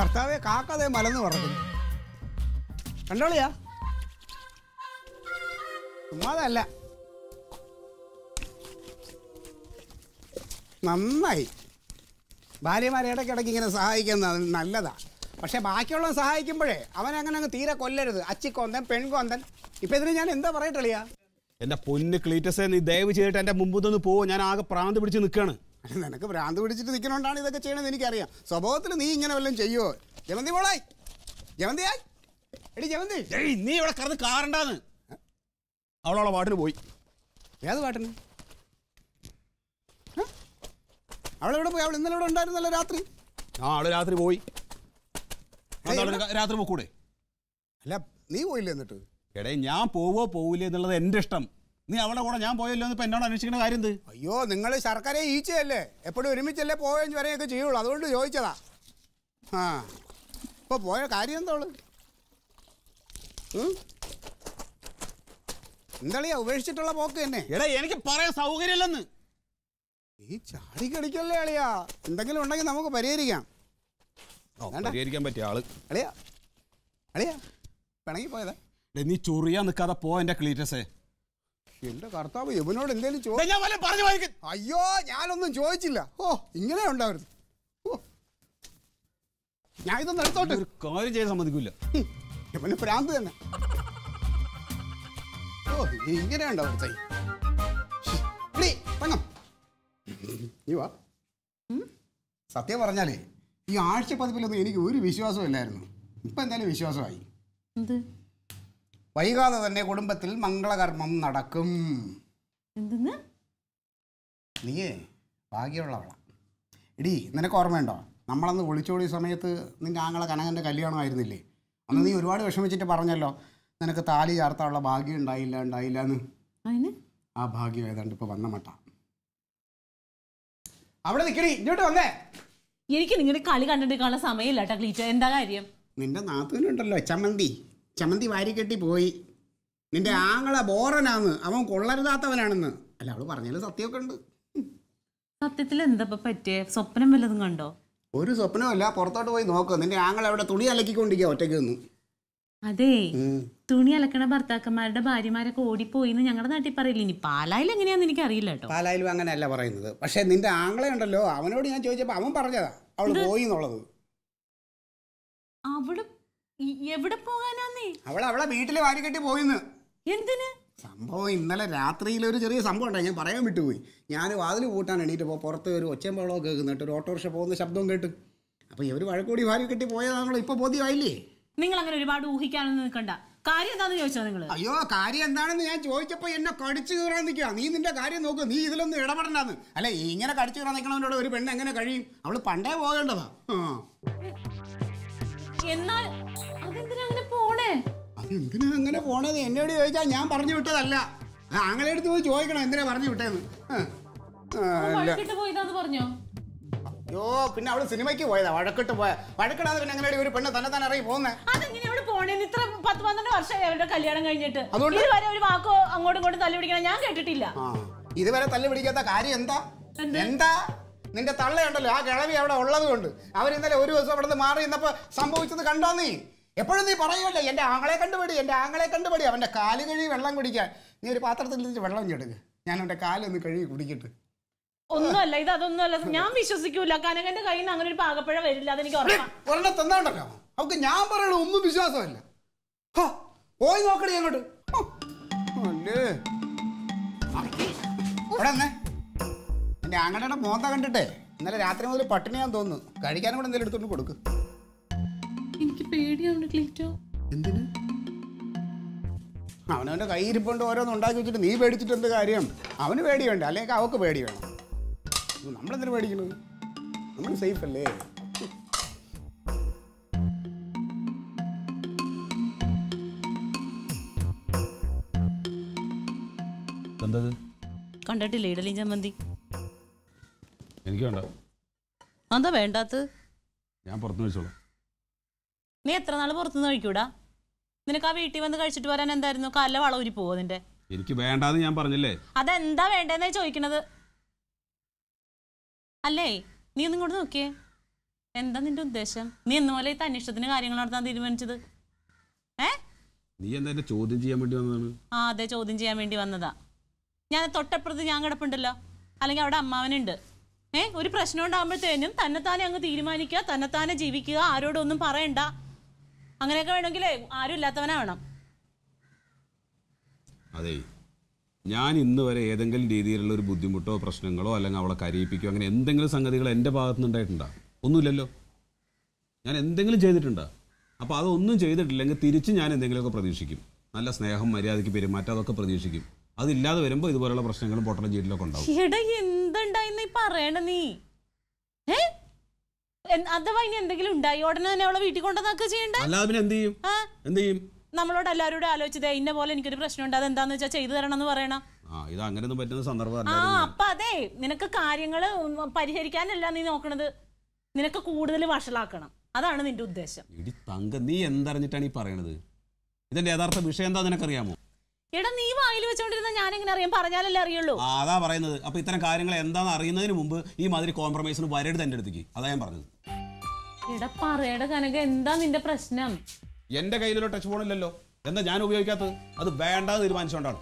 കർത്താവെ കാക്കതേ മലന്ന് പറഞ്ഞു കണ്ടോളിയാ ചുമ്മാതല്ല നന്നായി ഭാര്യമാരെ ഇടയ്ക്കിടയ്ക്ക് ഇങ്ങനെ സഹായിക്കുന്നത് നല്ലതാ പക്ഷെ ബാക്കിയുള്ള സഹായിക്കുമ്പോഴേ അവൻ അങ്ങനെ അങ്ങ് തീരെ കൊല്ലരുത് അച്ചിക്കൊന്തൻ പെൺകൊന്തൻ ഇപ്പൊ ഇതിന് ഞാൻ എന്താ പറയട്ടളിയാ എന്റെ പൊന്ന് ക്ലീറ്റസേ നീ ദയവ് ചെയ്തിട്ട് എന്റെ മുമ്പ് പോവോ ഞാൻ ആകെ പ്രാന്ത് പിടിച്ച് നിൽക്കാണ് അല്ല, നിനക്ക് ഭ്രാന്ത് പിടിച്ചിട്ട് നിൽക്കണോണ്ടാണ് ഇതൊക്കെ ചെയ്യണമെന്ന് എനിക്കറിയാം സ്വഭാവത്തിൽ നീ ഇങ്ങനെ വല്ലതും ചെയ്യുമോ ജമന്തി മോളായി ജമന്തിയായി എടി ജമന്തി ഏയ് നീ ഇവിടെ കറന്ന് കാറണ്ടാന്ന് അവളവളെ പാട്ടിന് പോയി ഏത് പാട്ടിന് ഏ? അവളെവിടെ പോയി അവൾ ഇന്നലെ ഇവിടെ ഉണ്ടായിരുന്നല്ലോ രാത്രി ആ അവള് രാത്രി പോയി ഏയ്, അവള് രാത്രി പോക്കൂടെ അല്ല നീ പോയില്ലേ എന്നിട്ട് എടേ ഞാൻ പോവോ പോവില്ലേ എന്നുള്ളത് എന്റെ ഇഷ്ടം നീ അവളുടെ കൂടെ ഞാൻ പോയല്ലോ എന്ന് ഇപ്പൊ എന്നോട് അന്വേഷിക്കുന്ന കാര്യം എന്ത് അയ്യോ നിങ്ങൾ ശർക്കര ഈച്ചയല്ലേ എപ്പോഴും ഒരുമിച്ചല്ലേ പോവുകയും വരെയൊക്കെ ചെയ്യുള്ളൂ അതുകൊണ്ട് ചോദിച്ചതാ ആ ഇപ്പൊ പോയ കാര്യം എന്താ അവള് ഉം? എന്താളിയാ ഉപേക്ഷിച്ചിട്ടുള്ള പോക്ക് തന്നെ എടാ എനിക്ക് പറയാൻ സൗകര്യമില്ലെന്ന് ഈ ചാടി കളിക്കല്ലേ അളിയാ എന്തെങ്കിലും ഉണ്ടെങ്കിൽ നമുക്ക് പരിഹരിക്കാം ഓ, വേണ്ട. പരിഹരിക്കാൻ പറ്റിയ ആള് അളിയാ അളിയാ പിണങ്ങി പോയതാ ഡേ, നീ ചൊറിയാൻ നിൽക്കാതെ പോ എന്റെ ക്ലീറ്റസേ എന്റെ കർത്താവ് യവനോട് എന്തേലും ചോ ഡേ, ഞാൻ വല്ല പറഞ്ഞു വായിക്കും അയ്യോ ഞാനൊന്നും ചോദിച്ചില്ല ഓ ഇങ്ങനെ ഉണ്ടാവരുത് ഓ ഞാൻ ഇതൊന്നും എടുത്തോട്ട് ഒരു കാര്യം ചെയ്യാൻ സമ്മതിക്കില്ല ഹും, ഇവന് ഭ്രാന്ത് തന്നെ ഓ ഇങ്ങനെ ഉണ്ടാവും തങ്ങം നീ വാ സത്യം പറഞ്ഞാലേ ഈ ആഴ്ച പതിപ്പിലൊന്നും എനിക്ക് ഒരു വിശ്വാസവും ഇല്ലായിരുന്നു ഇപ്പൊ എന്തായാലും വിശ്വാസമായി എന്ത് വൈകാതെ തന്നെ കുടുംബത്തിൽ മംഗളകർമ്മം നടക്കും എന്തെന്ന് നീയേ ഭാഗ്യമുള്ളവളാ എടി നിനക്ക് ഓർമ്മയുണ്ടോ നമ്മളന്ന് ഒളിച്ചോടിയ സമയത്ത് നിന്റെ ആങ്ങളെ കനകൻ്റെ കല്യാണമായിരുന്നില്ലേ അന്ന് നീ ഒരുപാട് വിഷമിച്ചിട്ട് പറഞ്ഞല്ലോ നിനക്ക് താലി ചാർത്താനുള്ള ഭാഗ്യം ഉണ്ടായില്ല ഉണ്ടായില്ല എന്ന് അതിന് ആ ഭാഗ്യം ഏതാണ്ട് ഇപ്പോൾ വന്ന മട്ട അവിടെ നിൽക്കടി ഇങ്ങോട്ട് വന്നേ എനിക്ക് നിങ്ങളുടെ കളി കണ്ടിട്ട് സമയമില്ല കേട്ടോ ക്ലീറ്റോ എന്താ കാര്യം നിന്റെ നാത്തൂനുണ്ടല്ലോ ചമ്മന്തി ചമ്മന്തി വാരിക്കെട്ടി പോയി നിന്റെ ആങ്ങളെ ബോറനാന്ന് അവൻ കൊള്ളരുതാത്തവനാണെന്ന് അല്ല അവള് പറഞ്ഞാലും സത്യമൊക്കെ ഉണ്ട് സത്യത്തിൽ എന്താ ഇപ്പൊ പറ്റിയേ സ്വപ്നം വല്ലതും കണ്ടോ ഒരു സ്വപ്നമല്ല പുറത്തോട്ട് പോയി നോക്ക് നിന്റെ ആങ്ങളെ അവിടെ തുണി അലക്കിക്കൊണ്ടിരിക്കുക ഒറ്റയ്ക്ക് നിന്ന് അതെ തുണി അലക്കണ ഭർത്താക്കന്മാരുടെ ഭാര്യമാരൊക്കെ ഓടിപ്പോയിന്ന് ഞങ്ങളുടെ നാട്ടിൽ പറയില്ല ഇനി പാലായിൽ എങ്ങനെയാന്ന് എനിക്ക് അറിയില്ല കേട്ടോ പാലായാലും അങ്ങനെയല്ല പറയുന്നത് പക്ഷെ നിന്റെ ആങ്ങളെ ഉണ്ടല്ലോ അവനോട് ഞാൻ ചോദിച്ചപ്പോൾ അവൻ പറഞ്ഞതാ അവള് പോയി എന്നുള്ളത് അവിടെ ഈ- എവിടെ പോകാനാന്നേ അവൾ അവളെ വീട്ടിൽ വാരിക്കെട്ടി പോയിന്ന് എന്തിന് സംഭവം ഇന്നലെ രാത്രിയിൽ ഒരു ചെറിയ സംഭവം ഉണ്ടായി ഞാൻ പറയാൻ വിട്ടുപോയി ഞാൻ വാതിൽ പൂട്ടാൻ എണീറ്റപ്പോൾ പുറത്ത് ഒരു ഒച്ചയും ബഹളവും കേൾക്കുന്നിട്ട് ഒരു ഓട്ടോറിക്ഷ പോകുന്ന ശബ്ദവും കേട്ട് അപ്പോൾ ഇവർ വഴക്കൂടി വാരി കെട്ടി പോയതാണല്ലോ ഇപ്പോൾ ബോധ്യമായില്ലേ നിങ്ങൾ അങ്ങനെ ഒരുപാട് ഊഹിക്കാനൊന്നും നിൽക്കണ്ട കാര്യം എന്താന്ന് ചോദിച്ചോ നിങ്ങള് അയ്യോ കാര്യം എന്താണെന്ന് ഞാൻ ചോദിച്ചപ്പോൾ എന്നെ കടിച്ചു കയറാൻ നിൽക്കുക നീ നിന്റെ കാര്യം നോക്ക് നീ ഇതിലൊന്നും ഇടപെടണ്ടെന്ന് അല്ല ഇങ്ങനെ കടിച്ചു കയറാൻ നിൽക്കണവനോട് ഒരു പെണ്ണ് എങ്ങനെ കഴിയും അവൾ പണ്ടേ പോകേണ്ടതാ ആ എന്നാൽ അതെന്തിനാ അങ്ങനെ പോണേ അതെന്തിനാ അങ്ങനെ പോണത് എന്നോട് ചോദിച്ചാൽ ഞാൻ പറഞ്ഞു വിട്ടതല്ല ആ, ആങ്ങളെ അടുത്ത് പോയി ചോദിക്കണം എന്തിനാ പറഞ്ഞു വിട്ടേന്ന് ആ. ആ, അല്ല വഴക്കിട്ട് പോയതാന്ന് പറഞ്ഞോ അയ്യോ പിന്നെ അവള് സിനിമയ്ക്ക് പോയതാ വഴക്കിട്ട് പോയ വഴക്കിടാതെ പിന്നെ എങ്ങനെ ഒരു പെണ്ണ് തന്നെ തന്നെ ഇറങ്ങി പോകുന്നേ അതെങ്ങനെ അവിടെ പോണേന്ന് ഇത്ര പത്ത് പന്ത്രണ്ട് വർഷമായി അവരുടെ കല്യാണം കഴിഞ്ഞിട്ട് അതുകൊണ്ട്? ഇതുവരെ ഒരു വാക്കോ അങ്ങോട്ടും ഇങ്ങോട്ടും തല്ലി പിടിക്കണം ഞാൻ കേട്ടിട്ടില്ല ആ ഇതുവരെ തല്ല് പിടിക്കാത്ത കാര്യം എന്താ എന്താ നിന്റെ തള്ളയുണ്ടല്ലോ ആ കിളവി അവിടെ ഉള്ളത് കൊണ്ട് അവർ ഇന്നലെ ഒരു ദിവസം അവിടെ നിന്ന് മാറി നിന്നപ്പോ സംഭവിച്ചത് കണ്ടോ നീ എപ്പോഴും നീ പറയുമല്ലോ എന്റെ ആങ്ങളെ കണ്ടുപിടി എന്റെ ആങ്ങളെ കണ്ടുപിടി അവന്റെ കാല് കഴുകി വെള്ളം കുടിക്കാൻ നീ ഒരു പാത്രത്തിൽ നിന്ന് വെള്ളം ചെടുക്ക് ഞാൻ അവന്റെ കാലൊന്ന് കഴുകി കുടിക്കട്ടെ ഒന്നുമല്ല ഇത് അതൊന്നുമല്ല ഞാൻ വിശ്വസിക്കൂല കനകന്റെ കയ്യിൽ നിന്ന് അങ്ങനെ ഒരു പാകപ്പഴ വരില്ല അതെനിക്ക് ഉറപ്പാ ഒരെണ്ണം തന്നാണ്ടല്ലോ അവക്ക് ഞാൻ പറയണ ഒന്നും വിശ്വാസമല്ല ഹോ, പോയി നോക്കണേ അങ്ങോട്ട് ഹോ, അല്ലേ ഇവിടെ വന്നേ എന്റെ ആങ്ങളുടെ മോന്ത കണ്ടിട്ടേ ഇന്നലെ രാത്രി മുതൽ പട്ടിണിയാന്ന് തോന്നുന്നു കഴിക്കാനും കൂടെ എന്തെങ്കിലും എടുത്തോണ്ട് കൊടുക്ക് എനിക്ക് പേടിയാണ് ക്ലീറ്റോ എന്തിന് അവനവന്റെ കയ്യിരിപ്പുണ്ട് ഓരോന്ന് ഉണ്ടാക്കി വെച്ചിട്ട് നീ പേടിച്ചിട്ട് എന്ത് കാര്യം അവന് പേടി വേണ്ട അല്ലെങ്കിൽ അവക്ക് പേടി വേണം നമ്മളെന്തിനു പേടിക്കണത് നമ്മൾ സേഫ് അല്ലേ എന്തത് കണ്ടിട്ടില്ലേ ഇഡലി ചമ്മന്തി എനിക്ക് വേണ്ട എന്താ വേണ്ടാത്ത ഞാൻ പുറത്തു വെച്ചോളാം നീ എത്ര നാൾ പുറത്തുനിന്ന് കഴിക്കൂടാ നിനക്ക് ആ വീട്ടിൽ വന്ന് കഴിച്ചിട്ട് വരാൻ എന്തായിരുന്നു കല്ല വളം ഊരി പോവോ നിന്റെ എനിക്ക് വേണ്ടാന്ന് ഞാൻ പറഞ്ഞില്ലേ എന്താ നിന്റെ ഉദ്ദേശം നീ എന്ന് പോലെ ഈ തന്നിഷ്ടത്തിന് കാര്യങ്ങൾ നടത്താൻ തീരുമാനിച്ചത് ഏ നീ എന്താ എന്നെ ചോദ്യം ചെയ്യാൻ വേണ്ടി വന്നതാണ് ആ അതെ ചോദ്യം ചെയ്യാൻ വേണ്ടി വന്നതാ ഞാൻ തൊട്ടപ്പുറത്ത് ഞാൻ കിടപ്പുണ്ടല്ലോ അല്ലെങ്കിൽ അവിടെ അമ്മാവനുണ്ട് ഏ ഒരു പ്രശ്നം ഉണ്ടാകുമ്പോഴത്തേനും തന്നെത്താനെ അങ്ങ് തീരുമാനിക്കുക തന്നെത്താനെ ജീവിക്കുക ആരോടൊന്നും പറയണ്ട അങ്ങനെയൊക്കെ വേണമെങ്കിലേ ആരും ഇല്ലാത്തവനാ വേണം അതെ ഞാൻ ഇന്ന് വരെ ഏതെങ്കിലും രീതിയിലുള്ള ഒരു ബുദ്ധിമുട്ടോ പ്രശ്നങ്ങളോ അല്ലെങ്കിൽ അവളെ കരയിപ്പിക്കുകയോ അങ്ങനെ എന്തെങ്കിലും സംഗതികൾ എൻ്റെ ഭാഗത്തു നിന്ന് ഉണ്ടായിട്ടുണ്ടോ ഒന്നുമില്ലല്ലോ ഞാൻ എന്തെങ്കിലും ചെയ്തിട്ടുണ്ടോ അപ്പോൾ അതൊന്നും ചെയ്തിട്ടില്ലെങ്കിൽ തിരിച്ച് ഞാൻ എന്തെങ്കിലുമൊക്കെ പ്രതീക്ഷിക്കും നല്ല സ്നേഹം മര്യാദയ്ക്ക് പെരുമാറ്റം അതൊക്കെ പ്രതീക്ഷിക്കും അതില്ലാതെ വരുമ്പോൾ ഇതുപോലുള്ള പ്രശ്നങ്ങളും പൊട്ടണ ജീട്ടിലൊക്കെ ഉണ്ടാവും എടാ എന്തുണ്ടായിന്ന് ഈ പറയണ നീ ഏ എൻ- അഥവാ ഇനി എന്തെങ്കിലും ഉണ്ടായി ഉടനെ തന്നെ അവളെ വീട്ടിൽ കൊണ്ടുവന്നൊക്കെ ചെയ്യണ്ടേ അല്ലാതെ പിന്നെ എന്ത് ചെയ്യും ആ എന്ത് ചെയ്യും നമ്മളോട് എല്ലാവരോടും ആലോചിച്ചതേ ഇന്ന പോലെ എനിക്കൊരു പ്രശ്നമുണ്ട് അതെന്താന്ന് വെച്ചാൽ ചെയ്തു തരണം എന്ന് പറയണം ആ ഇത് അങ്ങനെയൊന്നും പറ്റുന്ന സന്ദർഭം ആ അല്ല അപ്പൊ അതെ നിനക്ക് കാര്യങ്ങള് പരിഹരിക്കാനല്ല നീ നോക്കണത് നിനക്ക് കൂടുതൽ വഷളാക്കണം അതാണ് നിന്റെ ഉദ്ദേശം ഇടി തങ്ക നീ എന്തറിഞ്ഞിട്ടാണ് ഈ പറയണത് ഇതിന്റെ യഥാർത്ഥ വിഷയം എന്താ നിനക്കറിയാമോ എടാ നീ വായിൽ വെച്ചോണ്ടിരുന്ന ഞാൻ എങ്ങനെ അറിയാം പറഞ്ഞാലല്ലേ അറിയുള്ളൂ ആ അതാ പറയുന്നത് അപ്പൊ ഇത്തരം കാര്യങ്ങൾ എന്താണെന്ന് അറിയുന്നതിന് മുമ്പ് ഈ മാതിരി കോംപ്രമൈസിന് വരരുത് എൻ്റെ അടുത്തേക്ക് അതാ ഞാൻ പറഞ്ഞത് എടാ പറയട കനക എന്താ നിന്റെ പ്രശ്നം എന്റെ കയ്യിലൊരു ടച്ച് ഫോൺ ഇല്ലല്ലോ എന്താ ഞാൻ ഉപയോഗിക്കാത്തത് അത് വേണ്ടാന്ന് തീരുമാനിച്ചുകൊണ്ടാണ്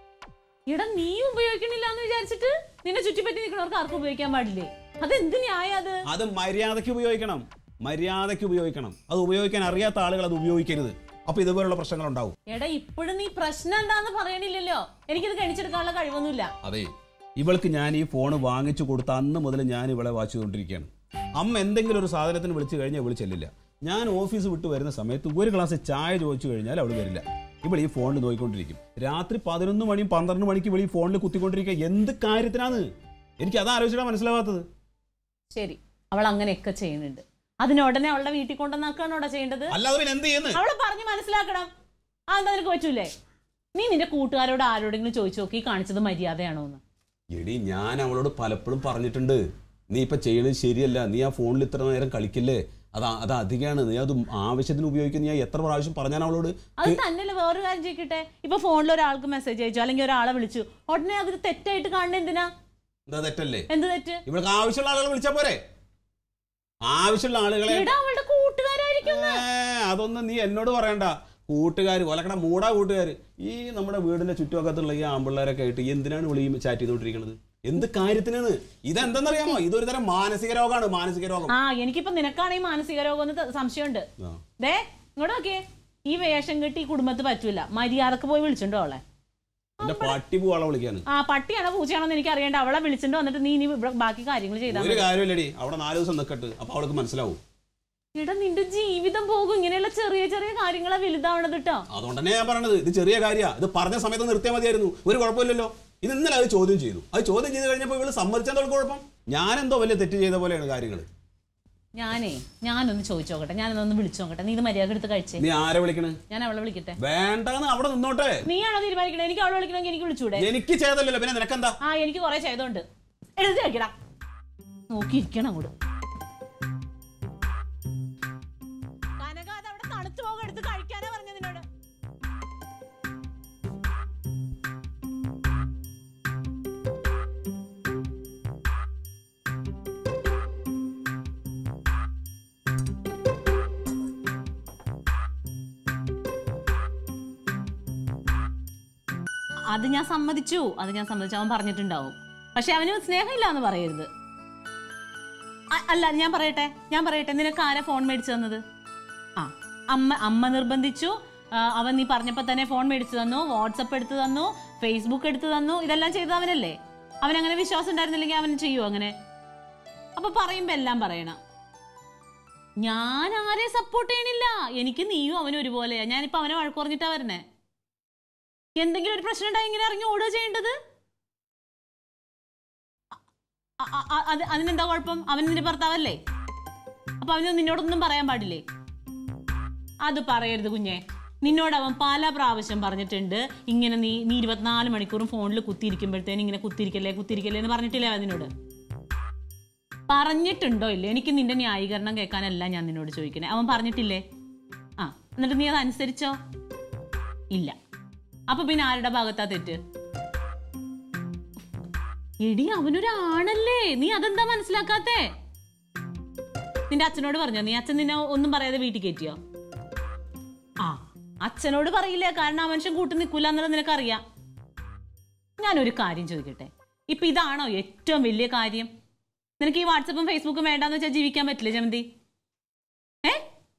എടാ നീ ഉപയോഗിക്കണില്ല എന്ന് വിചാരിച്ചിട്ട് നിന്നെ ചുറ്റിപ്പറ്റി നിൽക്കുന്നവർക്ക് ആർക്കും ഉപയോഗിക്കാൻ പാടില്ലേ അത് എന്ത് ന്യായം അത് അത് മര്യാദയ്ക്ക് ഉപയോഗിക്കണം മര്യാദയ്ക്ക് ഉപയോഗിക്കണം അത് ഉപയോഗിക്കാൻ അറിയാത്ത ആളുകൾ അത് ഉപയോഗിക്കരുത് അപ്പൊ ഇതുപോലുള്ള പ്രശ്നങ്ങൾ ഉണ്ടാവും എടാ ഇപ്പോഴും നീ പ്രശ്നം എന്താന്ന് പറയണില്ലല്ലോ എനിക്കിത് കഴിച്ചെടുക്കാനുള്ള കഴിവൊന്നുമില്ല അതെ ഇവൾക്ക് ഞാൻ ഈ ഫോൺ വാങ്ങിച്ചു കൊടുത്ത അന്ന് മുതൽ ഞാൻ ഇവളെ വാച്ച് ചെയ്തുകൊണ്ടിരിക്കുകയാണ് അമ്മ എന്തെങ്കിലും ഒരു സാധനത്തിന് വിളിച്ചു കഴിഞ്ഞാൽ ഇവള് ചെല്ലില്ല ഞാൻ ഓഫീസ് വിട്ട് വരുന്ന സമയത്ത് ഒരു ഗ്ലാസ് ചായ ചോദിച്ചു കഴിഞ്ഞാൽ അവൾ വരില്ല ഇവൾ ഈ ഫോണിൽ നോക്കിക്കൊണ്ടിരിക്കും രാത്രി പതിനൊന്ന് മണിയും പന്ത്രണ്ട് മണിക്ക് ഇവൾ ഈ ഫോണിൽ കുത്തിക്കൊണ്ടിരിക്കുക എന്ത് കാര്യത്തിനാണ് എനിക്ക് അത് ആലോചിച്ചിട്ടാണ് മനസ്സിലാവാത്തത് ശരി അവൾ അങ്ങനെയൊക്കെ ചെയ്യുന്നുണ്ട് അതിനുടനെ അവളുടെ വീട്ടിൽ കൊണ്ടുവന്നാക്കാണോ അവിടെ ചെയ്യേണ്ടത് അല്ലാതെ പിന്നെ എന്ത് ചെയ്യുന്നത് അവളെ പറഞ്ഞ് മനസ്സിലാക്കണം ആ എന്താ നിനക്ക് പറ്റൂലേ നീ നിന്റെ കൂട്ടുകാരോട് ആരോടെങ്കിലും ചോദിച്ചു നോക്കി ഈ കാണിച്ചത് മര്യാദയാണോ എന്ന് എടി ഞാൻ അവളോട് പലപ്പോഴും പറഞ്ഞിട്ടുണ്ട് നീ ഇപ്പൊ ചെയ്യണത് ശരിയല്ല നീ ആ ഫോണിൽ ഇത്ര നേരം കളിക്കില്ലേ അത് ആ- അത് അധികമാണ് നീ അത് ആവശ്യത്തിന് ഉപയോഗിക്കുന്ന ഞാൻ എത്ര പ്രാവശ്യം പറഞ്ഞാൽ അവളോട് അത് തന്നെയല്ലേ വേറൊരു കാര്യം ചെയ്യിക്കട്ടെ ഇപ്പൊ ഫോണിൽ ഒരാൾക്ക് മെസ്സേജ് അയച്ചു അല്ലെങ്കിൽ ഒരാളെ വിളിച്ചു ഉടനെ അത് തെറ്റായിട്ട് കാണുന്ന എന്തിനാ എന്താ തെറ്റല്ലേ എന്ത് തെറ്റ് ഇവൾക്ക് ആവശ്യമുള്ള ആളുകളെ വിളിച്ചാ പോരെ ആവശ്യമുള്ള ആളുകളെ എടാ അവളുടെ കൂട്ടുകാരായിരിക്കും ഏ, അതൊന്നും നീ എന്നോട് പറയണ്ട കൂട്ടുകാർ കൊലക്കട മൂടാ കൂട്ടുകാർ ഈ നമ്മുടെ വീടിന്റെ ചുറ്റുവക്കത്തുള്ള ഈ ആമ്പിള്ളേരൊക്കെ ആയിട്ട് എന്തിനാണ് വിളി ചാറ്റ് ചെയ്തോണ്ടിരിക്കുന്നത് എന്ത് കാര്യത്തിനാണ് ഇതെന്തെന്നറിയാമോ ഇതൊരു തരം മാനസിക രോഗമാണ് മാനസിക രോഗം ആ എനിക്കിപ്പോ നിനക്കാണ് ഈ മാനസിക രോഗം എന്ന് ത- സംശയമുണ്ട് ആ. ദേ ഇങ്ങോട്ട് നോക്കിയേ ഈ വേഷം കെട്ടി ഈ കുടുംബത്ത് പറ്റൂല മര്യാദക്ക് പോയി വിളിച്ചിട്ടുണ്ടോ അവളെ എന്റെ പട്ടി പോവാളെ വിളിക്കാന് ആ പട്ടിയാണോ പൂച്ചയാണോ എന്ന് എനിക്ക് അറിയേണ്ട അവളെ വിളിച്ചിട്ട് വന്നിട്ട് നീ ഇനി ഇവിടെ ബാക്കി കാര്യങ്ങൾ ചെയ്താൽ ഒരു കാര്യമില്ലടി അവിടെ നാല് ദിവസം നിൽക്കട്ട് അപ്പൊ അവൾക്ക് മനസ്സിലാവും എടാ നിന്റെ ജീവിതം പോകും ഇങ്ങനെയുള്ള ചെറിയ ചെറിയ കാര്യങ്ങളാ വലുതാവണത് കേട്ടോ അതുകൊണ്ട് തന്നെ ഞാൻ പറഞ്ഞത് ഇത് ചെറിയ കാര്യമാണ് ഇത് പറഞ്ഞ സമയത്ത് നിർത്തിയാൽ മതിയായിരുന്നു ഒരു കുഴപ്പമില്ലല്ലോ ഇത് ഇന്നലെ അത് ചോദ്യം ചെയ്തു അത് ചോദ്യം ചെയ്ത് കഴിഞ്ഞപ്പോൾ ഇവള് സമ്മതിച്ചെന്നുള്ള കുഴപ്പം ഞാനെന്തോ വലിയ തെറ്റ് ചെയ്ത പോലെയാണ് കാര്യങ്ങൾ ഞാനേ ഞാനൊന്ന് ചോദിച്ചു നോക്കട്ടെ ഞാനൊന്ന് വിളിച്ചു നോക്കട്ടെ നീ ഇത് മര്യാദ എടുത്ത് കഴിച്ചേ നീ ആരെ വിളിക്കണ് ഞാൻ അവളെ വിളിക്കട്ടെ വേണ്ടെന്ന് അവിടെ നിന്നോട്ടെ നീയാണോ തീരുമാനിക്കണേ എനിക്ക് അവളെ വിളിക്കണമെങ്കിൽ എനിക്ക് വിളിച്ചൂടെ എനിക്ക് ചെയ്തല്ലോ പിന്നെ നിനക്കെന്താ ആ എനിക്ക് കുറെ ചെയ്തോണ്ട് എഴുതി വെക്കടാ നോക്കിയിരിക്കണം അങ്ങോട്ട് കനക അത് അവിടെ തണുത്തു പോകാൻ എടുത്ത് കഴിക്കാനാ പറഞ്ഞ നിന്നോട് അത് ഞാൻ സമ്മതിച്ചു അത് ഞാൻ സമ്മതിച്ചു അവൻ പറഞ്ഞിട്ടുണ്ടാവും പക്ഷെ അവന് സ്നേഹമില്ല എന്ന് പറയരുത് അ- അല്ല ഞാൻ പറയട്ടെ ഞാൻ പറയട്ടെ നിനക്ക് ആരാ ഫോൺ മേടിച്ചു തന്നത് ആ അമ്മ അമ്മ നിർബന്ധിച്ചു ആ, അവൻ നീ പറഞ്ഞപ്പോൾ തന്നെ ഫോൺ മേടിച്ചു തന്നു വാട്സപ്പ് എടുത്തു തന്നു ഫേസ്ബുക്ക് എടുത്തു തന്നു ഇതെല്ലാം ചെയ്തത് അവനല്ലേ അവൻ അങ്ങനെ വിശ്വാസം ഉണ്ടായിരുന്നില്ലെങ്കിൽ അവൻ ചെയ്യുമോ അങ്ങനെ അപ്പൊ പറയുമ്പോ എല്ലാം പറയണം ഞാൻ ആരെ സപ്പോർട്ട് ചെയ്യണില്ല എനിക്ക് നീയും അവനും ഒരുപോലെയാ ഞാനിപ്പോ അവനെ വഴക്ക് പറഞ്ഞിട്ടാ വരണേ എന്തെങ്കിലും ഒരു പ്രശ്നം ഉണ്ടായി ഇങ്ങനെ ഇറങ്ങി ഓടുക ചെയ്യേണ്ടത് അ- അ- അ- അത് അതിനെന്താ കുഴപ്പം അവൻ നിന്റെ ഭർത്താവല്ലേ അപ്പൊ അവന് നിന്നോടൊന്നും പറയാൻ പാടില്ലേ അത് പറയരുത് കുഞ്ഞെ നിന്നോട് അവൻ പല പ്രാവശ്യം പറഞ്ഞിട്ടുണ്ട് ഇങ്ങനെ നീ നീ ഇരുപത്തിനാല് മണിക്കൂറും ഫോണിൽ കുത്തിയിരിക്കുമ്പോഴത്തേനും ഇങ്ങനെ കുത്തിരിക്കല്ലേ കുത്തിരിക്കല്ലേ എന്ന് പറഞ്ഞിട്ടില്ലേ അവൻ നിന്നോട് പറഞ്ഞിട്ടുണ്ടോ ഇല്ലേ എനിക്ക് നിന്റെ ന്യായീകരണം കേൾക്കാനല്ല ഞാൻ നിന്നോട് ചോദിക്കണേ അവൻ പറഞ്ഞിട്ടില്ലേ ആ എന്നിട്ട് നീ അത് അനുസരിച്ചോ ഇല്ല അപ്പൊ പിന്നെ ആരുടെ ഭാഗത്താ തെറ്റ് എടി അവനൊരാണല്ലേ നീ അതെന്താ മനസ്സിലാക്കാത്തേ നിന്റെ അച്ഛനോട് പറഞ്ഞോ നീ അച്ഛൻ നിന്നെ ഒന്നും പറയാതെ വീട്ടിൽ കയറ്റിയോ ആ അച്ഛനോട് പറയില്ല കാരണം ആ മനുഷ്യൻ കൂട്ടി നിൽക്കൂല എന്നുള്ളത് നിനക്കറിയാം ഞാനൊരു കാര്യം ചോദിക്കട്ടെ ഇപ്പൊ ഇതാണോ ഏറ്റവും വലിയ കാര്യം നിനക്ക് ഈ വാട്സപ്പും ഫേസ്ബുക്കും വേണ്ടാന്ന് വെച്ചാൽ ജീവിക്കാൻ പറ്റില്ല ജമന്തി ഏ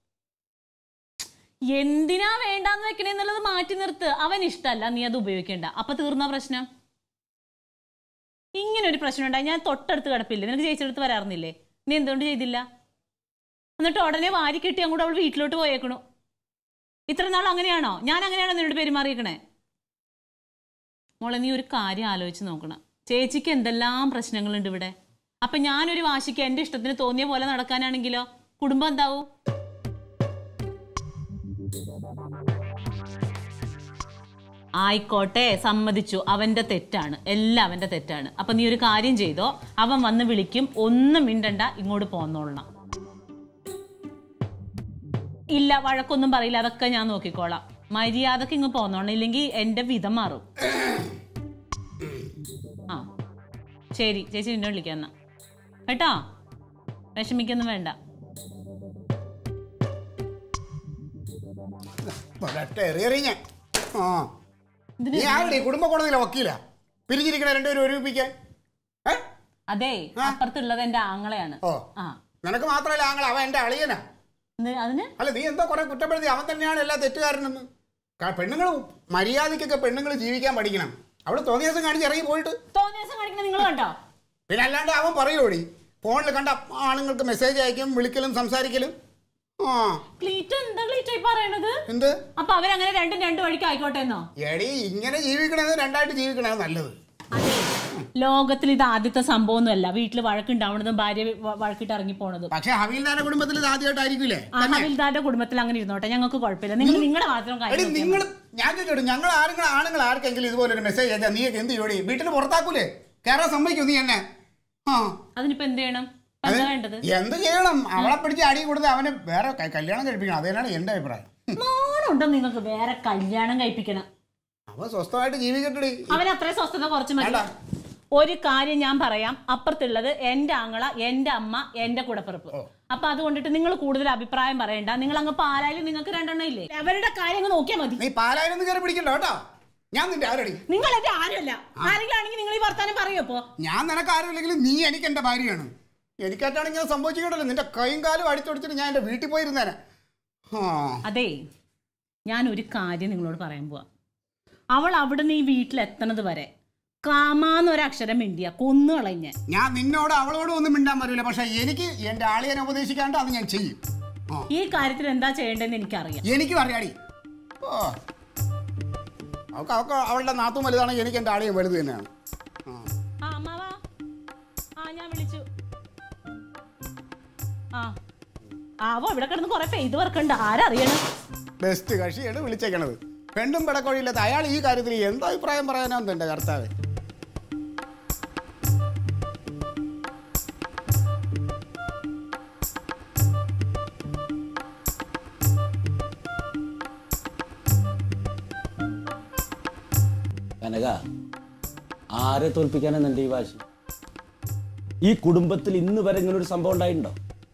എന്തിനാ വേണ്ടാന്ന് വെക്കണേന്നുള്ളത് മാറ്റി നിർത്ത് അവൻ ഇഷ്ടമല്ല നീ അത് ഉപയോഗിക്കണ്ട അപ്പൊ തീർന്ന പ്രശ്നം ഇങ്ങനെ ഒരു പ്രശ്നം ഉണ്ടായി ഞാൻ തൊട്ടടുത്ത് കിടപ്പില്ലേ നിനക്ക് ചേച്ചിയെടുത്ത് വരാറുന്നില്ലേ നീ എന്തുകൊണ്ട് ചെയ്തില്ല എന്നിട്ട് ഉടനെ വാരി കെട്ടി അങ്ങോട്ട് അവൾ വീട്ടിലോട്ട് പോയേക്കണു ഇത്ര നാൾ അങ്ങനെയാണോ ഞാൻ അങ്ങനെയാണോ നിന്നോട് പെരുമാറിയേക്കണേ മോളെ നീ ഒരു കാര്യം ആലോചിച്ച് നോക്കണം ചേച്ചിക്ക് എന്തെല്ലാം പ്രശ്നങ്ങളുണ്ട് ഇവിടെ അപ്പൊ ഞാനൊരു വാശിക്ക് എന്റെ ഇഷ്ടത്തിന് തോന്നിയ പോലെ നടക്കാനാണെങ്കിലോ കുടുംബം എന്താവും ആയിക്കോട്ടെ സമ്മതിച്ചു അവന്റെ തെറ്റാണ് എല്ലാം അവന്റെ തെറ്റാണ് അപ്പൊ നീ ഒരു കാര്യം ചെയ്തോ അവൻ വന്ന് വിളിക്കും ഒന്നും മിണ്ടണ്ട ഇങ്ങോട്ട് പോന്നോളണം ഇല്ല വഴക്കൊന്നും പറയില്ല അതൊക്കെ ഞാൻ നോക്കിക്കോളാം മര്യാദക്ക് ഇങ്ങ് പോന്നോണം ഇല്ലെങ്കിൽ എന്റെ വിധം മാറും ആ ശരി ചേച്ചി പിന്നെ വിളിക്കാം എന്നാ കേട്ടോ വിഷമിക്കൊന്നും വേണ്ട ഒരൊറ്റ എറിയെറിഞ്ഞ ആ ഇതിന് നീ ആരുടെ കുടുംബ കോടതിയിലെ വക്കീല പിരിഞ്ഞിരിക്കണ രണ്ടുപേരും ഒരുമിപ്പിക്കാൻ ഏ അതെ അപ്പുറത്തുള്ളത് എന്റെ ആങ്ങളെയാണ് ഓ ആ നിനക്ക് മാത്രമല്ല ആങ്ങൾ അവൻ എന്റെ അളിയനാ എന്ത് അതിന് അല്ല നീ എന്തോ കുറെ കുറ്റപ്പെടുത്തി അവൻ തന്നെയാണ് എല്ലാ തെറ്റുകാരനെന്ന് പെണ്ണുങ്ങൾ മര്യാദയ്ക്കൊക്കെ പെണ്ണുങ്ങൾ ജീവിക്കാൻ പഠിക്കണം അവിടെ തോന്നിയ ദിവസം കാണിച്ച് ഇറങ്ങി പോയിട്ട് തോന്നിയ ദിവസം കാണിക്കണ നിങ്ങൾ കണ്ടോ പിന്നെ അല്ലാണ്ട് അവൻ പറയൂടി ഫോണിൽ കണ്ട ആണുങ്ങൾക്ക് മെസ്സേജ് അയക്കും വിളിക്കലും സംസാരിക്കലും ആ ക്ലീറ്റ് എന്താ ക്ലീറ്റായി പറയണത് എന്ത് അപ്പൊ അവരങ്ങനെ രണ്ടും രണ്ടു വഴിക്ക് ആയിക്കോട്ടെ എന്നോ എടി ഇങ്ങനെ ജീവിക്കണത് രണ്ടായിട്ട് ജീവിക്കണത് നല്ലത് ലോകത്തിൽ ഇത് ആദ്യത്തെ സംഭവമൊന്നുമല്ല വീട്ടിൽ വഴക്കുണ്ടാവണതും ഭാര്യ വ- വഴക്കിട്ട് ഇറങ്ങി പോണതും പക്ഷെ ഹവീൽദാരുടെ കുടുംബത്തിൽ ഇത് ആദ്യമായിട്ടായിരിക്കൂലേ ആ ഹവിൽദാരുടെ കുടുംബത്തിൽ അങ്ങനെ ഇരുന്നോട്ടെ ഞങ്ങൾക്ക് കുഴപ്പമില്ല നിങ്ങൾ നിങ്ങളുടെ മാത്രം എടി കാര്യം നിങ്ങൾ ഞാൻ ചോദിച്ചോട്ടെ ഞങ്ങൾ ആരെങ്കിലും ആണുങ്ങൾ ആർക്കെങ്കിലും ഇതുപോലെ ഒരു മെസ്സേജ് അയച്ചാൽ നീ എന്ത് ജോടി വീട്ടിൽ പുറത്താക്കൂലേ കയറാൻ സമ്മതിക്കൂ നീ എന്നെ ആ അതിനിപ്പോ എന്ത് ചെയ്യണം ഇപ്പൊ എന്താ വേണ്ടത് എന്ത് ചെയ്യണം അവളെ പിടിച്ച് അടി കൊടുത്ത് അവന് വേറെ ക- കല്യാണം കഴിപ്പിക്കണം അത് തന്നെയാണ് എന്റെ അഭിപ്രായം നാണുണ്ടോ നിങ്ങൾക്ക് വേറെ കല്യാണം കഴിപ്പിക്കണം അവൻ സ്വസ്ഥമായിട്ട് ജീവിക്കട്ടെടി അവൻ അത്രയും സ്വസ്ഥത കുറച്ച് മതി വേണ്ട. ഒരു കാര്യം ഞാൻ പറയാം അപ്പുറത്തുള്ളത് എന്റെ ആങ്ങള എന്റെ അമ്മ എന്റെ കൂടപ്പിറപ്പ് അപ്പൊ അതുകൊണ്ടിട്ട് നിങ്ങൾ കൂടുതൽ അഭിപ്രായം പറയണ്ട നിങ്ങൾ അങ്ങ് പാലായാലും നിങ്ങൾക്ക് രണ്ടെണ്ണം ഇല്ലേ അവരുടെ കാര്യം അങ്ങ് നോക്കിയാൽ മതി നീ പാലായിരൊന്നും കയറി പിടിക്കണ്ട കേട്ടോ ഞാൻ നിന്റെ ആരടി നിങ്ങൾ എന്റെ ആരുമല്ല ആരെങ്കിലും ആണെങ്കിൽ നിങ്ങൾ ഈ വർത്താനം പറയൂ അപ്പോ ഞാൻ നിനക്ക് ആരുമില്ലെങ്കിലും നീ എനിക്ക് എന്റെ ഭാര്യയാണ് എനിക്കായിട്ടാണെങ്കിൽ സംഭവിച്ചിട്ടുണ്ടല്ലോ നിന്റെ കൈയും കാലും അടിച്ചൊടിച്ചിട്ട് ഞാൻ എന്റെ വീട്ടിൽ പോയിരുന്നേനെ ആ അതെ ഞാൻ ഒരു കാര്യം നിങ്ങളോട് പറയാൻ പോവാ അവൾ അവിടുന്ന് ഈ വീട്ടിൽ എത്തണത് വരെ കാമാന്നൊരക്ഷരം മിണ്ടിയ കൊന്നു കളഞ്ഞ ഞാൻ നിന്നോട് അവളോടും ഒന്നും മിണ്ടാൻ പറ്റില്ല പക്ഷെ എനിക്ക് എന്റെ ആളിയനെ ഉപദേശിക്കാണ്ട് അത് ഞാൻ ചെയ്യും ആ ഈ കാര്യത്തിൽ എന്താ ചെയ്യേണ്ടതെന്ന് എനിക്കറിയാം എനിക്കും അറിയാടി ഓ അവൾക്ക് അവൾക്ക് അവളുടെ നാത്തും വലുതാണെങ്കിൽ എനിക്ക് എൻ്റെ ആളിയും വലുത് തന്നെയാണ് ആ ആ അമ്മാവാ ആ ഞാൻ വിളിച്ചു ആ ആവോ ഇവിടെ കിടന്ന് കുറെ പെയ്ത് വർക്കുണ്ട് ആരറിയണം ബെസ്റ്റ് കക്ഷിയാണ് വിളിച്ചേക്കണത് പെണ്ണും പിടക്കൊഴിയില്ലാത്ത അയാൾ ഈ കാര്യത്തിൽ എന്താ അഭിപ്രായം പറയാനാന്ന് എൻ്റെ കർത്താവ് കനക ആരെ തോൽപ്പിക്കാനെന്നുണ്ട് ഈ വാശി ഈ കുടുംബത്തിൽ ഇന്ന് വരെ ഇങ്ങനെ ഒരു സംഭവം ഉണ്ടായിട്ടുണ്ടോ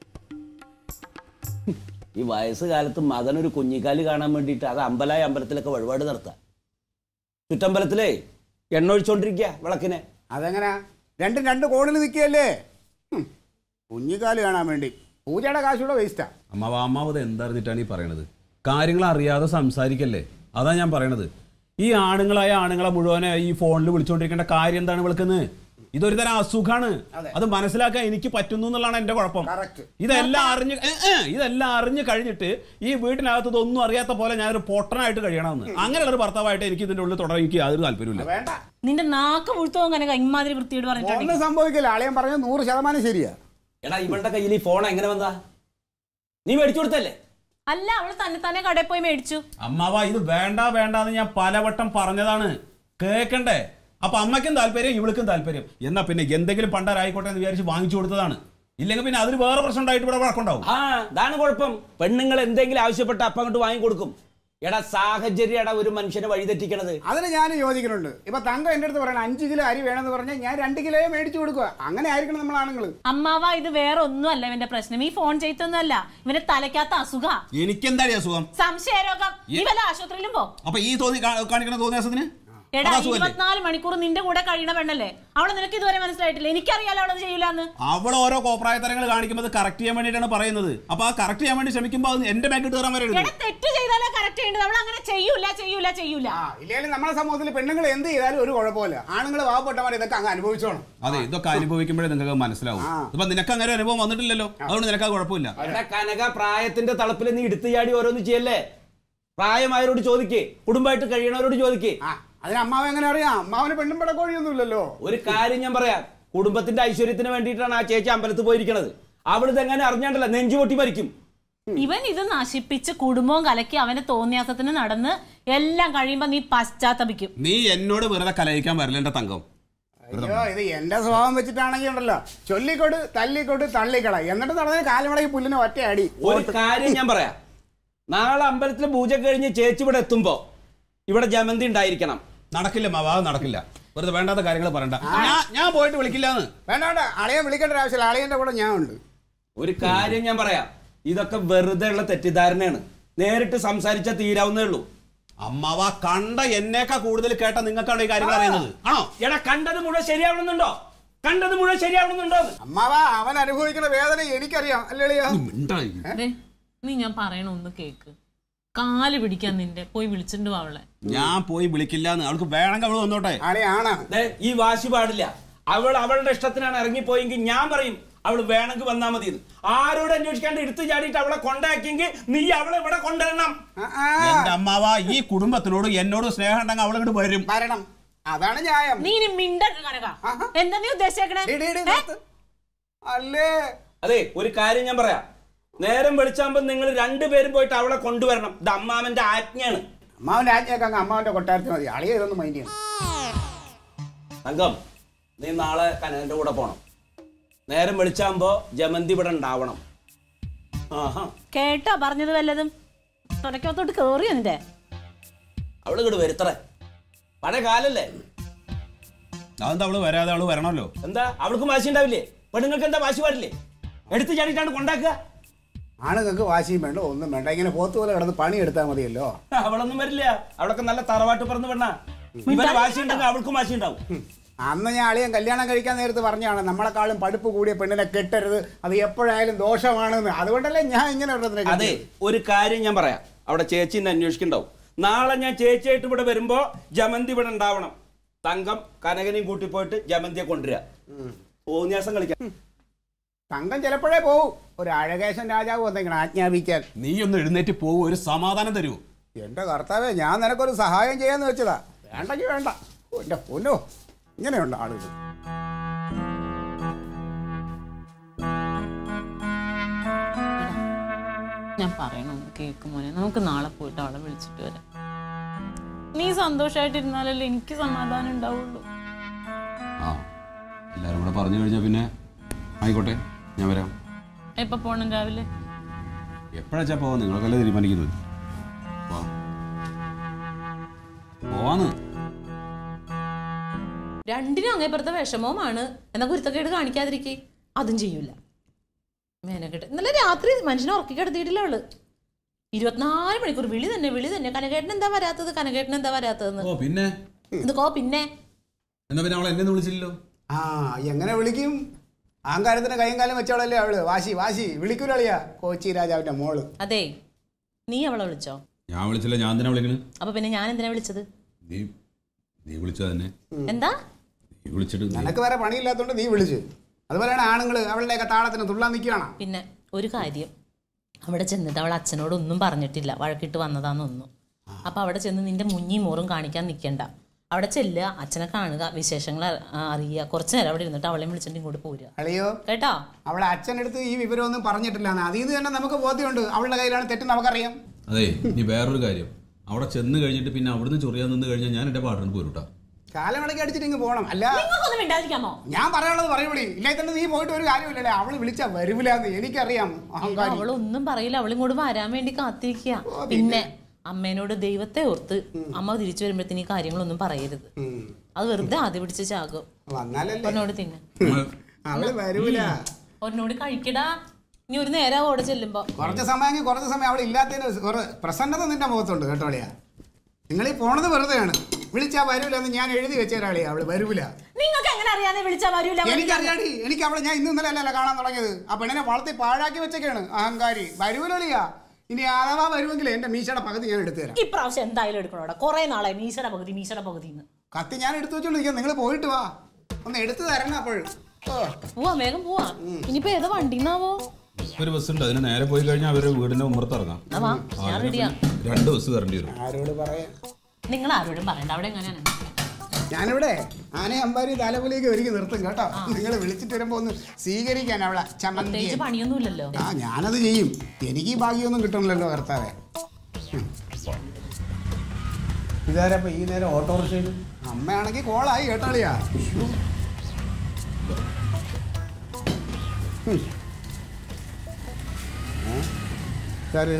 ഹും, ഈ വയസ്സുകാലത്ത് മകനൊരു കുഞ്ഞിക്കാല് കാണാൻ വേണ്ടിയിട്ട് അത് അമ്പലായ അമ്പലത്തിലൊക്കെ വഴിപാട് നടത്താം ചുറ്റമ്പലത്തിലേ എണ്ണ ഒഴിച്ചോണ്ടിരിക്കുക വിളക്കിനെ അതെങ്ങനാ രണ്ടും രണ്ട് കോണിൽ നിൽക്കുകയല്ലേ ഹും, കുഞ്ഞിക്കാല് കാണാൻ വേണ്ടി പൂജയുടെ കാശൂടെ വേസ്റ്റാ അമ്മാവ് അമ്മാവ് ഇത് എന്തറിഞ്ഞിട്ടാണ് ഈ പറയണത് കാര്യങ്ങൾ അറിയാതെ സംസാരിക്കല്ലേ അതാ ഞാൻ പറയണത് ഈ ആണുങ്ങളായ ആണുങ്ങളെ മുഴുവനെ ഈ ഫോണിൽ വിളിച്ചുകൊണ്ടിരിക്കേണ്ട കാര്യം എന്താണ് വിളിക്കുന്നത് ഇതൊരു തരം അസുഖാണ് അത് മനസ്സിലാക്കാൻ എനിക്ക് പറ്റുന്നു എന്നുള്ളതാണ് എന്റെ കുഴപ്പം Correct. ഇതെല്ലാം അറിഞ്ഞ് ഏ, ഏ, ഇതെല്ലാം അറിഞ്ഞ് കഴിഞ്ഞിട്ട് ഈ വീട്ടിനകത്ത് ഇതൊന്നും അറിയാത്ത പോലെ ഞാനൊരു പൊട്ടനായിട്ട് കഴിയണമെന്ന് അങ്ങനെയുള്ള ഒരു ഭർത്താവായിട്ട് എനിക്ക് ഇതിന്റെ ഉള്ളിൽ തുടരാൻ എനിക്ക് യാതൊരു താല്പര്യമില്ല വേണ്ട നിന്റെ നാക്ക് മുഴുത്തോ അങ്ങനെ ഇമാതിരി വൃത്തിയോട് പറഞ്ഞിട്ടുണ്ടെങ്കിൽ ഒന്നും സംഭവിക്കില്ല ആളെയും പറഞ്ഞത് നൂറ് ശതമാനം ശരിയാ എടാ ഇവളുടെ കയ്യിൽ ഈ ഫോൺ എങ്ങനെ വന്നാ നീ മേടിച്ചു കൊടുത്തല്ലേ അല്ല അവള് തന്നെ തന്നെ കടയിൽ പോയി മേടിച്ചു അമ്മാവ ഇത് വേണ്ട വേണ്ട എന്ന് ഞാൻ പലവട്ടം പറഞ്ഞതാണ് കേക്കണ്ടേ അപ്പൊ അമ്മയ്ക്കും താല്പര്യം ഇവൾക്കും താല്പര്യം എന്നാ പിന്നെ എന്തെങ്കിലും പണ്ടാരായിക്കോട്ടെ എന്ന് വിചാരിച്ച് വാങ്ങിച്ചു കൊടുത്തതാണ് ഇല്ലെങ്കിൽ പിന്നെ അതിന് വേറെ പ്രശ്നം ഉണ്ടായിട്ട് ഇവിടെ വഴക്കുണ്ടാവും ആ ഇതാണ് കുഴപ്പം പെണ്ണുങ്ങൾ എന്തെങ്കിലും ആവശ്യപ്പെട്ട അപ്പം അങ്ങോട്ട് വാങ്ങി കൊടുക്കും എടാ സാഹചര്യടാ ഒരു മനുഷ്യനെ വഴിതെറ്റിക്കണത് അതിന് ഞാൻ യോജിക്കുന്നുണ്ട് ഇപ്പൊ തങ്കം എൻ്റെ അടുത്ത് പറയണം അഞ്ച് കിലോ അരി വേണമെന്ന് പറഞ്ഞാൽ ഞാൻ രണ്ട് കിലോയെ മേടിച്ചു കൊടുക്കുക അങ്ങനെ ആയിരിക്കണം നമ്മൾ ആണുങ്ങൾ അമ്മാവ ഇത് വേറെ ഒന്നും അല്ല ഇവന്റെ പ്രശ്നം ഈ ഫോൺ ചെയ്തൊന്നും അല്ല ഇവന്റെ തലയ്ക്കകത്ത് അസുഖ എനിക്കെന്താടി അസുഖം സംശയരോഗം ഈ വല്ല ആശുപത്രിയിലും പോ അപ്പൊ ഈ തോന്നി കാ- കാണിക്കണ തോന്നിയാസത്തിന് എടാ അത് അസുഖല്ലേ? ഇരുപത്തിനാല് മണിക്കൂർ നിന്റെ കൂടെ കഴിയണ പെണ്ണല്ലേ അവളെ നിനക്ക് ഇതുവരെ മനസ്സിലായിട്ടില്ല എനിക്കറിയാലോ അവളത് ചെയ്യൂലെന്ന് അവൾ ഓരോ കോപ്രായത്തരങ്ങൾ കാണിക്കുമ്പോൾ കറക്റ്റ് ചെയ്യാൻ വേണ്ടിയിട്ടാണ് പറയുന്നത് അപ്പൊ ആ കറക്റ്റ് ചെയ്യാൻ വേണ്ടി ശ്രമിക്കുമ്പോൾ അത് എന്റെ ബാക്കിട്ട് കയറാൻ വരരുത് എടാ തെറ്റ് ചെയ്താലേ കറക്റ്റ് ചെയ്യേണ്ടത് അവൾ അങ്ങനെ ചെയ്യൂല ചെയ്യൂല ചെയ്യൂല ആ ഇല്ലെങ്കിൽ നമ്മുടെ സമൂഹത്തിൽ പെണ്ണുങ്ങൾ എന്ത് ചെയ്താലും ഒരു കുഴപ്പമില്ല ആണുങ്ങൾ പാവപ്പെട്ടവർ ഇതൊക്കെ അങ്ങ് അനുഭവിച്ചോണം അതെ ഇതൊക്കെ അനുഭവിക്കുമ്പോഴേ നിങ്ങൾക്ക് മനസ്സിലാവും ആ. ഇപ്പൊ നിനക്ക് അങ്ങനെ ഒരു അനുഭവം വന്നിട്ടില്ലല്ലോ അതുകൊണ്ട് നിനക്ക് ആ കുഴപ്പമില്ല എടാ കനക പ്രായത്തിന്റെ തളപ്പിൽ നീ എടുത്തു ചാടി ഓരോന്ന് ചെയ്യല്ലേ പ്രായമായവരോട് ചോദിക്കേ കുടുംബമായിട്ട് കഴിയണവരോട് ചോദിക്കേ ആ അതിന് അമ്മാവ് എങ്ങനെ അറിയാം അമ്മാവന് പെണ്ണും പടക്കോഴിയൊന്നും ഇല്ലല്ലോ ഒരു കാര്യം ഞാൻ പറയാം കുടുംബത്തിന്റെ ഐശ്വര്യത്തിന് വേണ്ടിയിട്ടാണ് ആ ചേച്ചി അമ്പലത്തിൽ പോയിരിക്കണത് അവളിത് എങ്ങനെ അറിഞ്ഞാണ്ടല്ല നെഞ്ചു പൊട്ടി മരിക്കും ഇവൻ ഇത് നശിപ്പിച്ച് കുടുംബവും കലക്കി അവന്റെ തോന്നിയാസത്തിന് നടന്ന് എല്ലാം കഴിയുമ്പോ നീ പശ്ചാത്തപിക്കും നീ എന്നോട് വെറുതെ കലയിക്കാൻ വരില്ല എന്റെ തങ്കം അയ്യോ ഇത് എന്റെ സ്വഭാവം വെച്ചിട്ടാണെങ്കിൽ ഉണ്ടല്ലോ ചൊല്ലിക്കൊട് തല്ലിക്കൊട് തള്ളിക്കള എന്നിട്ട് നടന്ന കാലുമടക്കി പുല്ലിന് ഒറ്റ അടി ഒരു കാര്യം ഞാൻ പറയാം നാളെ അമ്പലത്തിൽ പൂജ കഴിഞ്ഞ് ചേച്ചി ഇവിടെ എത്തുമ്പോ ഇവിടെ ജമന്തി ഉണ്ടായിരിക്കണം നടക്കില്ല മാവാ അത് നടക്കില്ല വെറുതെ വേണ്ടാത്ത കാര്യങ്ങൾ പറയണ്ട ഞാൻ ഞാൻ പോയിട്ട് വിളിക്കില്ലാന്ന് വേണ്ട വേണ്ട അളിയെ വിളിക്കേണ്ട ഒരു ആവശ്യമില്ല അളിയന്റെ കൂടെ ഞാൻ ഉണ്ട് ഒരു കാര്യം ഞാൻ പറയാം ഇതൊക്കെ വെറുതെ ഉള്ള തെറ്റിദ്ധാരണയാണ് നേരിട്ട് സംസാരിച്ചാൽ തീരാവുന്നേ ഉള്ളൂ അമ്മാവ കണ്ട എന്നേക്കാ കൂടുതൽ കേട്ട നിങ്ങൾക്കാണ് ഈ കാര്യങ്ങൾ അറിയുന്നത് ആണോ എടാ കണ്ടത് മുഴുവൻ ശരിയാവണമെന്നുണ്ടോ കണ്ടത് മുഴുവൻ ശരിയാവണമെന്നുണ്ടോ അമ്മാവ അവൻ അനുഭവിക്കുന്ന വേദന എനിക്കറിയാം അല്ലേ അളിയാ മിണ്ടായി. ദേ, നീ ഞാൻ പറയണ ഒന്ന് കേക്ക് കാല് പിടിക്കാൻ നിന്റെ പോയി വിളിച്ചിട്ട് വാ അവളെ ഞാൻ പോയി വിളിക്കില്ലാന്ന് അവൾക്ക് വേണമെങ്കിൽ അവള് വന്നോട്ടെ അളിയാണ് ദേ, ഈ വാശി പാടില്ല അവൾ അവളുടെ ഇഷ്ടത്തിനാണ് ഇറങ്ങിപ്പോയെങ്കിൽ ഞാൻ പറയും അവൾ വേണമെങ്കിൽ വന്നാ മതി എന്ന്. ആരോട് അന്വേഷിക്കാണ്ട് എടുത്തു ചാടിയിട്ട് അവളെ കൊണ്ടാക്കിയെങ്കിൽ നീ അവളെ ഇവിടെ കൊണ്ടുവരണം ആ, ആ, എന്റെ അമ്മാവ ഈ കുടുംബത്തിനോട് എന്നോട് സ്നേഹം ഉണ്ടെങ്കിൽ അവൾ ഇങ്ങോട്ട് വരും വരണം അതാണ് ന്യായം നീ ഇനി മിണ്ടരുത് കനക ആഹാ. എന്താ നീ ഉദ്ദേശിച്ചേക്കണേ ഡി, ഡി, ഡി, ഏ? നിർത്ത്. അല്ലേ അതെ ഒരു കാര്യം ഞാൻ പറയാം നേരം വെളിച്ചാകുമ്പോൾ നിങ്ങൾ രണ്ടുപേരും പോയിട്ട് അവളെ കൊണ്ടുവരണം ഇത് അമ്മാവന്റെ ആജ്ഞയാണ് അമ്മാവന്റെ ആജ്ഞയൊക്കെ അങ്ങ് അമ്മാവന്റെ കൊട്ടാരത്തിൽ മതി അളിയെ ഇതൊന്നും മൈൻഡ് ചെയ്യണം തങ്കം നീ നാളെ കനകന്റെ കൂടെ പോണം നേരം വെളിച്ചാകുമ്പോ ജമന്തി ഇവിടെ ഉണ്ടാവണം ആഹാ കേട്ടോ പറഞ്ഞത് വല്ലതും തുലക്കകത്തോട്ട് കേറിയോ നിന്റെ അവള് ഇങ്ങോട്ട് വരുത്തറേ പഴയ കാലല്ലേ അതെന്താ അവള് വരാതെ അവള് വരണമല്ലോ എന്താ അവൾക്കും വാശി ഉണ്ടാവില്ലേ പെണ്ണുങ്ങൾക്ക് എന്താ വാശി പാടില്ലേ എടുത്തു ചാടിയിട്ടാണ് കൊണ്ടാക്കുക ആണുങ്ങൾക്ക് വാശിയും വേണ്ട ഒന്നും വേണ്ട ഇങ്ങനെ പോത്ത് പോലെ കിടന്ന് പണി എടുത്താൽ മതിയല്ലോ അവളൊന്നും വരില്ല അവളൊക്കെ നല്ല തറവാട്ട് പറന്ന് പെണ്ണ ഇവന് വാശി ഉണ്ടെങ്കിൽ അവൾക്കും വാശി ഉണ്ടാവും ഉം. അന്ന് ഞാൻ അളിയൻ കല്യാണം കഴിക്കാൻ നേരത്ത് പറഞ്ഞാണ് നമ്മളെക്കാളും പഠിപ്പ് കൂടിയ പെണ്ണിനെ കെട്ടരുത് അത് എപ്പോഴായാലും ദോഷമാണെന്ന് അതുകൊണ്ടല്ലേ ഞാൻ ഇങ്ങനെ ഒരെണ്ണത്തിനെ അതെ കെട്ടിയത്. ഒരു കാര്യം ഞാൻ പറയാം അവിടെ ചേച്ചി എന്നെ അന്വേഷിക്കണ്ടാവും നാളെ ഞാൻ ചേച്ചിയായിട്ട് ഇവിടെ വരുമ്പോ ജമന്തി ഇവിടെ ഉണ്ടാവണം തങ്കം കനകനെയും കൂട്ടി പോയിട്ട് ജമന്തിയെ കൊണ്ടുവരിക തോന്നിയാസം കളിക്കാം തങ്കം ചിലപ്പോഴേ പോവും ഒരു അഴകേശൻ രാജാവ് വന്നെങ്കിലും ആജ്ഞാപിക്കാൻ നീ ഒന്ന് എഴുന്നേറ്റ് പോകും ഒരു സമാധാനം തരൂ എന്റെ കർത്താവേ ഞാൻ നിനക്കൊരു സഹായം ചെയ്യാന്ന് വെച്ചതാ വേണ്ടെങ്കിൽ വേണ്ട ഓ, എന്റെ പൊന്നോ ഇങ്ങനെയുണ്ട് ആളുകൾ ഞാൻ പറയണൊന്ന് കേക്ക് മോനെ നമുക്ക് നാളെ പോയിട്ട് അവളെ വിളിച്ചിട്ട് വരാം നീ സന്തോഷമായിട്ടിരുന്നാലല്ലേ എനിക്ക് സമാധാനം ഉണ്ടാവുള്ളൂ ആ എല്ലാരും കൂടെ പറഞ്ഞു കഴിഞ്ഞാൽ പിന്നെ ആയിക്കോട്ടെ ഞാൻ വരാം എപ്പോ പോണം രാവിലെ എപ്പോഴാച്ചാ പോവാ നിങ്ങളൊക്കെ തീരുമാനിക്കുന്നത് വാ. പോവാന്ന് രണ്ടിനും അങ്ങേപ്പുറത്തെ വിഷമവുമാണ് എന്നാ കുരുത്തക്കേട് കാണിക്കാതിരിക്കേ അതും ചെയ്യൂല മേനക്കെട്ട് ഇന്നലെ രാത്രി മനുഷ്യനെ ഉറക്കി കിടത്തിയിട്ടില്ല അവള് ഇരുപത്തിനാല് മണിക്കൂർ വിളി തന്നെ വിളി തന്നെ കനകേട്ടൻ എന്താ വരാത്തത് കനകേട്ടൻ എന്താ വരാത്തതെന്ന് ഓ പിന്നെ ഇത് കോ പിന്നെ എന്നാ പിന്നെ അവൾ എന്നെ ഒന്നും വിളിച്ചില്ലല്ലോ ആ എങ്ങനെ വിളിക്കും അഹങ്കാരത്തിന് കൈയും കാലം വെച്ചവളല്ലേ അവള് വാശി വാശി വിളിക്കൂലളിയാ കോച്ചി രാജാവിന്റെ മോള് അതെ നീ അവളെ വിളിച്ചോ ഞാൻ വിളിച്ചില്ല ഞാൻ തന്നെ വിളിക്കണ് അപ്പൊ പിന്നെ ഞാൻ എന്തിനാ വിളിച്ചത് നീ നീ വിളിച്ചത് തന്നെ എന്താ നീ വിളിച്ചിട്ട് നീ- നിനക്ക് വേറെ പണിയില്ലാത്തോണ്ട് നീ വിളിച്ചു അതുപോലെയാണ് ആണുങ്ങള് അവളുടെയൊക്കെ താളത്തിന് തുള്ളാൻ നിൽക്കുകയാണ് പിന്നെ ഒരു കാര്യം അവിടെ ചെന്നിട്ട് അവൾ അച്ഛനോട് ഒന്നും പറഞ്ഞിട്ടില്ല വഴക്കിട്ട് വന്നതാന്നൊന്നും അപ്പൊ അവിടെ ചെന്ന് നിന്റെ മുഞ്ഞിയും മോറും കാണിക്കാൻ നിൽക്കണ്ട അവിടെ ചെല്ലുക അച്ഛനെ കാണുക വിശേഷങ്ങൾ അ- അറിയുക കുറച്ച് നേരം അവിടെ ഇരുന്നിട്ട് അവളെ വിളിച്ചിട്ട് ഇങ്ങോട്ട് പോരുക അളിയോ കേട്ടോ അവളെ അച്ഛനടുത്ത് ഈ വിവരമൊന്നും പറഞ്ഞിട്ടില്ല അതിൽ നിന്ന് തന്നെ നമുക്ക് ബോധ്യമുണ്ട് അവളുടെ കയ്യിലാണ് തെറ്റ് നമുക്കറിയാം അതെ ഇനി വേറൊരു കാര്യം അവിടെ ചെന്ന് കഴിഞ്ഞിട്ട് പിന്നെ അവിടുന്ന് ചൊറിയാൻ നിന്ന് കഴിഞ്ഞാൽ ഞാൻ എൻ്റെ പാട്ടിന് പോരൂട്ടാ കാലമിടയ്ക്ക് അടിച്ചിട്ട് ഇങ്ങ് പോകണം അല്ല നിങ്ങൾക്കൊന്നും മിണ്ടാതിരിക്കാമോ ഞാൻ പറയാനുള്ളത് പറയൂടി ഇല്ലേ തന്നെ നീ പോയിട്ട് ഒരു കാര്യമില്ലല്ലേ അവള് വിളിച്ചാ വരൂലെന്ന് എനിക്കറിയാം അഹങ്കാരി അവളൊന്നും പറയില്ല അവളിങ്ങോട്ട് വരാൻ വേണ്ടി കാത്തിരിക്കുക പിന്നെ അമ്മേനോട് ദൈവത്തെ ഓർത്ത് അമ്മ തിരിച്ചു വരുമ്പോഴത്തേന് ഈ കാര്യങ്ങളൊന്നും പറയരുത് ഉം. അത് വെറുതെ ആദ്യ പിടിച്ച് ചാകും വന്നാലല്ലേ ഒരെണ്ണോട് തിന്നെ അവള് വരൂല ഒരെണ്ണോട് കഴിക്കടാ ഇനി ഒരു നേരം ഓടെ ചെല്ലുമ്പോ കുറച്ച് സമയമെങ്കിൽ കുറച്ച് സമയം അവിടെ ഇല്ലാത്തതിന് ഒരു പ്രസന്നത നിന്റെ മുഖത്തുണ്ട് കേട്ടോളിയാ നിങ്ങൾ ഈ പോണത് വെറുതെയാണ് വിളിച്ചാ വരൂല എന്ന് ഞാൻ എഴുതി വെച്ച ഒരാളിയാ അവള് വരൂല നിങ്ങൾക്ക് എങ്ങനെ അറിയാതെ വിളിച്ചാ വരൂല എനിക്കറിയാടി എനിക്ക് അവളെ ഞാൻ ഇന്ന് ഇന്നലെ അല്ലല്ലോ കാണാൻ തുടങ്ങിയത് ആ പെണ്ണിനെ വളർത്തി പാഴാക്കി വെച്ചൊക്കെയാണ് അഹങ്കാരി വരൂലിയാ ഇനി അഥവാ വരുമെങ്കിൽ എന്റെ മീശയുടെ പകുതി ഞാൻ എടുത്തു തരാം ഇപ്രാവശ്യം എന്തായാലും എടുക്കണോടാ കൊറേ നാളെ മീശട പകുതി മീശട പകുതി കത്തി ഞാൻ എടുത്തു വെച്ചോണ്ടിരിക്കാം നിങ്ങൾ പോയിട്ട് വാ ഒന്ന് എടുത്തു തരണം അപ്പോൾ ഓ പോവാ വേഗം പോവാ ഇനിയിപ്പോ ഏതാ വണ്ടിന്നാവോ ഒരു ബസ് ഉണ്ട് അതിന് നേരെ പോയി കഴിഞ്ഞാൽ അവരുടെ വീടിന്റെ ഉമ്മറത്ത് ഇറങ്ങാം എന്നാ വാ ഞാൻ റെഡിയാ രണ്ട് ബസ് കയറേണ്ടി വരും ആരോട് പറയാൻ നിങ്ങൾ ആരോടും പറയണ്ട അവിടെ എങ്ങനെയാണ് ഞാനിവിടെ ആന അമ്പാരി തലപോലേക്ക് ഒരുക്കി നിർത്തും കേട്ടോ നിങ്ങൾ വിളിച്ചിട്ട് വരുമ്പോ ഒന്ന് സ്വീകരിക്കാൻ അവളെ ചമ്മന്തി പ്രത്യേകിച്ച് പണിയൊന്നുമില്ലല്ലോ ആ ഞാനത് ചെയ്യും എനിക്ക് ഈ ഭാഗ്യമൊന്നും കിട്ടണില്ലല്ലോ കർത്താവേ ഉം. ഇതാരപ്പ ഈ നേരം ഓട്ടോറിക്ഷയിൽ അമ്മയാണെങ്കിൽ കോളായി കേട്ടാളിയാ ശ്ശോ. ഉം. ഏ? ഇതാര്?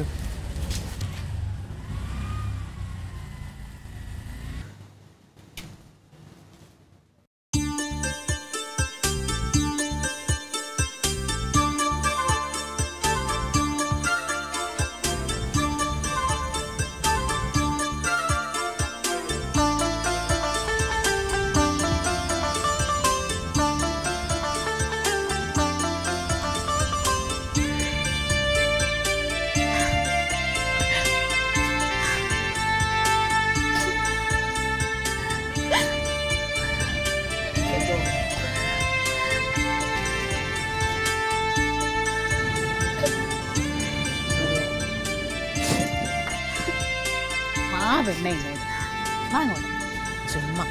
ആ പെണ്ണെ ഇങ്ങോട്ട്. വാ ഇങ്ങോട്ട്. ചുമ്മാ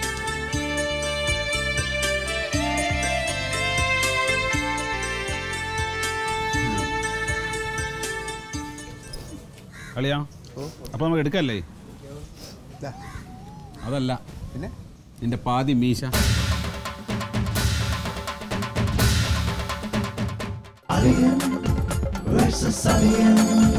കളിയാ അപ്പൊ നമുക്ക് എടുക്കല്ലേ ദാ. അതല്ല പിന്നെ നിന്റെ പാതി മീശ versus Alien.